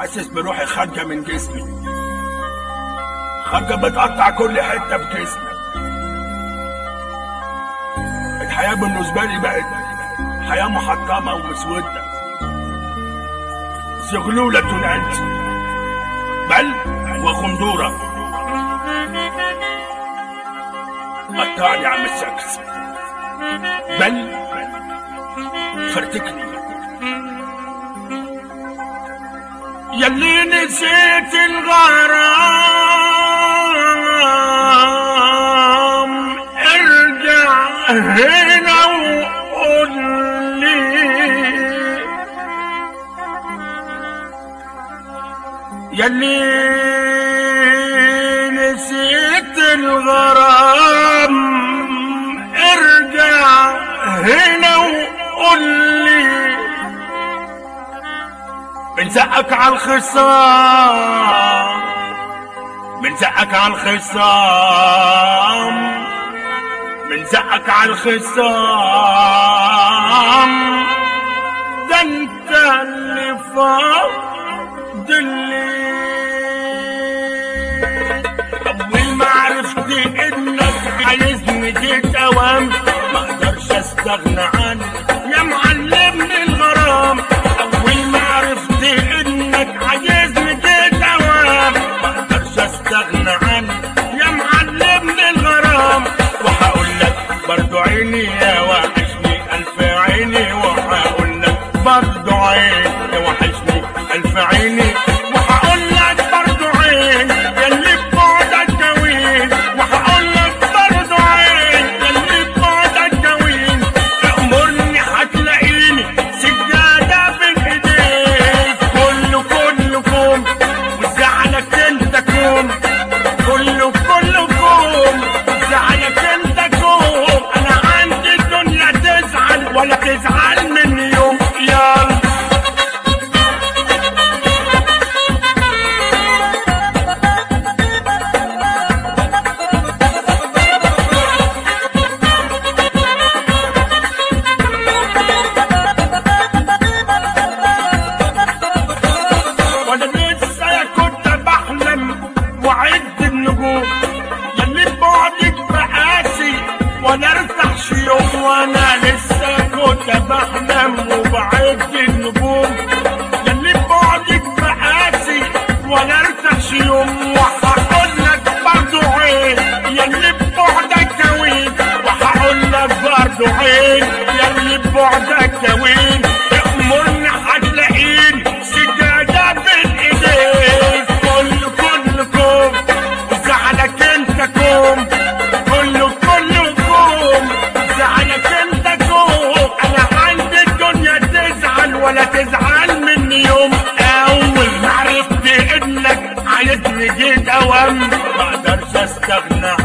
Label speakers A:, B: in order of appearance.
A: حاسس بروحي خارجة من جسمي خارجة بتقطع كل حتة في جسمي الحياة بالنسبة لي بقت حياة محطمة ومسودة زغلولة أنت بل وخندورة قطعني عم السكس بل فرتكني يلي نسيت الغرام ارجع هنا وقول لي يلي نسيت الغرام ارجع هنا وقول لي من زقك على الخصام من زقك على الخصام من زقك على الخصام ده انت اللي فاضلي اول ما عرفت انك عايزني تتوام ما اقدرش استغنى عنك يا معلمني الغرام اول ما عرفت انك عايزني تتوام ما اقدرش استغنى عنك يا معلمني الغرام وهقول لك برضو عيني يا وحشني الف عيني وهقول لك برضو عيني وحشني الف عيني وهقول لك برضو عين يلي ببعدك جوين وهقول لك برضو عين يلي ببعدك جوين تأمرني هتلاقيني سجادة بين ايديك كله كله كوم وزعلك انت كوم كله كله كوم زعلك انت كوم انا عندي الدنيا تزعل ولا تزعل مني يوم يلا وانا لسه كنت بحلم وعد النجوم يلي ببعدك بقاسي ولا ارتاحش يوم وانا لسه كنت بحلم وبعد النجوم يلي ببعدك بقاسي ولا ارتاحش يوم وهقول لك برضو عين يلي ببعدك كوين وهقول لك برضو عين يلي ببعدك كوين تأمرني هتلاقيني سجادة بين ايديك كله كله كوم وزعلك انت كوم كله كله كوم زعلك انت كوم انا عندي الدنيا تزعل ولا تزعل مني يوم اول ما عرفت انك عايزني جيت اوام ما اقدرش استغنى